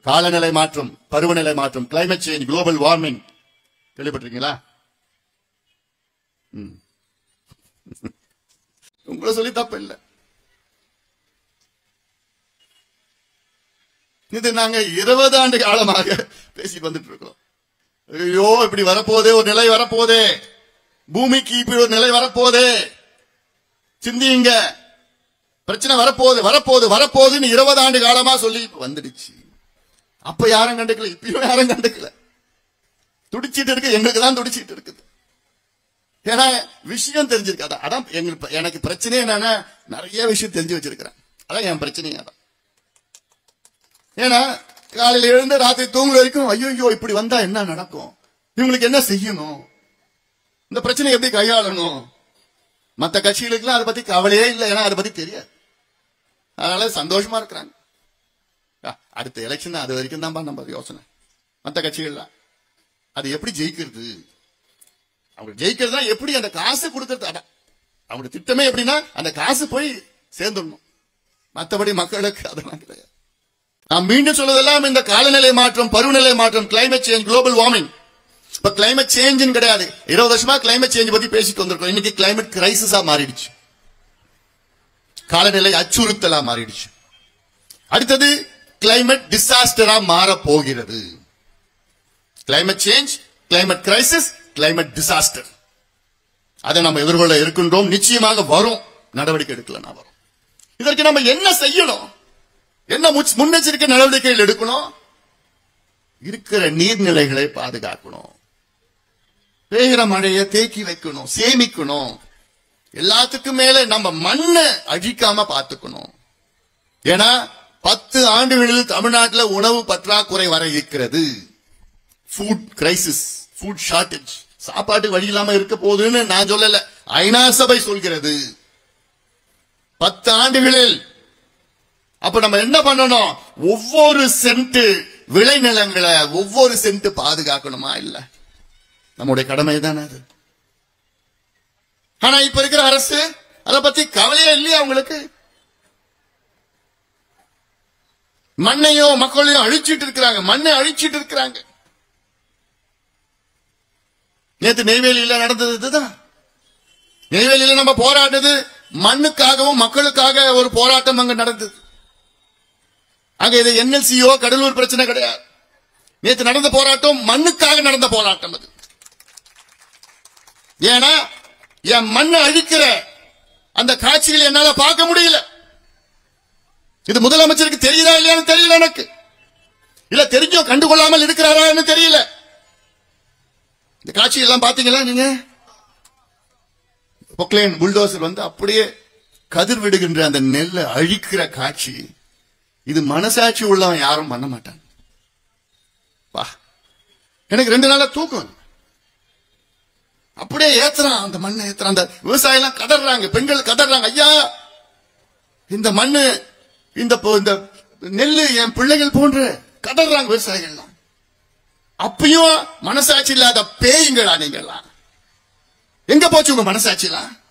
காலநிலை மாற்றம் பருவநிலை மாற்றம் கிளைமேட் சேஞ்ச் குளோபல் வார்மிங் கேள்விப்பட்டிருக்கீங்களா ம். உங்களை சொல்லி தப்பு இல்லை இது நாங்க இருபது ஆண்டு காலமாக பேசிட்டு வந்துட்டு இருக்கோம் ஐயோ இப்படி வரப்போதே ஒரு நிலை வரப்போதே பூமிக்கு இப்படி ஒரு நிலை வரப்போதே சிந்தியுங்க பிரச்சனை வரப்போகுது வரப்போகுது வரப்போகுதுன்னு இருபது ஆண்டு காலமா சொல்லி இப்ப வந்துடுச்சு அப்ப யாரும் கண்டுக்கல இப்பயும் யாரும் கண்டுக்கல துடிச்சிட்டு இருக்கு எங்களுக்கு தான் துடிச்சிட்டு இருக்குது ஏன்னா விஷயம் தெரிஞ்சிருக்கு அதான் அதான் எங்களுக்கு எனக்கு பிரச்சனை என்னன்னா நிறைய விஷயம் தெரிஞ்சு வச்சிருக்கிறேன் அதான் என் பிரச்சனையே அதான் ஏன்னா காலையில எழுந்து ராத்திரி தூங்குற வரைக்கும் ஐயோ இப்படி வந்தா என்ன நடக்கும் இவங்களுக்கு என்ன செய்யணும் இந்த பிரச்சனை எப்படி கையாளணும் மத்த கட்சிகளுக்கெல்லாம் அதை பத்தி கவலையே இல்லை ஏன்னா அதை பத்தி தெரியாது அதனால சந்தோஷமா இருக்கிறாங்க ஆ, அடுத்த எலெக்ஷன் அது வரைக்கும் தான் நம்ம யோசனை மத்த கட்சிகள்லாம் அது எப்படி ஜெயிக்கிறது அவங்க ஜெயிக்கிறதா எப்படி அந்த காசு கொடுக்கறது அதான் அவங்க திட்டமே எப்படின்னா அந்த காசு போய் சேர்ந்துடணும் மத்தபடி மக்களுக்கு அதெல்லாம் கிடையாது நான் மீண்டும் சொல்வதெல்லாம் இந்த காலநிலை மாற்றம் பருவநிலை மாற்றம் கிளைமேட் சேஞ்ச் குளோபல் வார்மிங் இப்ப கிளைமேட் சேஞ்ச் கிடையாது இருபது வருஷமா கிளைமேட் சேஞ்ச் பத்தி பேசிட்டு வந்திருக்கோம் இன்னைக்கு கிளைமேட் கிரைசிஸா மாறிடுச்சு காலநிலை அச்சுறுத்தலா மாறிடுச்சு அடுத்தது கிளைமேட் டிசாஸ்டரா மாற போகிறது climate change climate crisis climate disaster அதை நம்ம எதிர்கொள்ள இருக்கின்றோம் நிச்சயமாக வரும் நடவடிக்கை எடுக்கலன்னா வரும் இதற்கு நம்ம என்ன செய்யணும் என்ன முச்- முன்னெச்சரிக்கை நடவடிக்கைகள் எடுக்கணும் இருக்கிற நீர்நிலைகளை பாதுகாக்கணும் பெய்கிற மழையை தேக்கி வைக்கணும் சேமிக்கணும் எல்லாத்துக்கும் மேல நம்ம மண்ணை அழிக்காம பார்த்துக்கணும் ஏன்னா பத்து ஆண்டுகளில் தமிழ்நாட்டில் உணவு பற்றாக்குறை வர இருக்கிறது ஃபுட் கிரைசிஸ் ஃபுட் ஷார்டேஜ் சாப்பாட்டு வழி இல்லாம இருக்க போகுதுன்னு நான் சொல்லல ஐநா சபை சொல்கிறது பத்து ஆண்டுகளில் அப்ப நம்ம என்ன பண்ணணும் ஒவ்வொரு சென்ட் விளைநிலங்களை ஒவ்வொரு சென்ட் பாதுகாக்கணுமா இல்ல நம்முடைய கடமை தானே அது ஆனா இப்ப இருக்கிற அரசு அதை பத்தி கவலையே இல்லையா அவங்களுக்கு மண்ணையும் மக்களையும் அழிச்சிட்டு இருக்கிறாங்க மண்ணை அழிச்சிட்டு இருக்கிறாங்க நேத்து நெய்வேலியில நடந்தது இதுதான் நெய்வேலியில நம்ம போராட்டது மண்ணுக்காகவும் மக்களுக்காக ஒரு போராட்டம் அங்க நடந்தது அங்க இது என்எல்சியோ கடலூர் பிரச்சனை கிடையாது நேத்து நடந்த போராட்டம் மண்ணுக்காக நடந்த போராட்டம் அது ஏன்னா என் மண்ணை அழிக்கிற அந்த காட்சிகளை என்னால பார்க்க முடியல இது முதலமைச்சருக்கு தெரியுதா இல்லையான்னு தெரியல எனக்கு இல்ல தெரிஞ்சோ கண்டுகொள்ளாமல் இருக்கிறாரான்னு தெரியல இந்த காட்சி எல்லாம் பாத்தீங்களா நீங்க பொக்லைன் புல்டோசர் வந்து அப்படியே கதிர் விடுகின்ற அந்த நெல்லை அழிக்கிற காட்சி இது மனசாட்சி உள்ளவன் யாரும் பண்ண மாட்டான் வா எனக்கு ரெண்டு நாளா தூக்கம் இல்ல. அப்படியே ஏத்துறான் அந்த மண்ணை ஏத்துறான் அந்த விவசாயம் எல்லாம் கதறாங்க பெண்கள் கதறாங்க ஐயா இந்த மண்ணு இந்த பொ- இந்த நெல்லு என் பிள்ளைகள் போன்று கதறாங்க விவசாயிகள்லாம் அப்பயும் மனசாட்சி இல்லாத பேய்களா நீங்கெல்லாம் எங்க போச்சு உங்க மனசாட்சிலாம்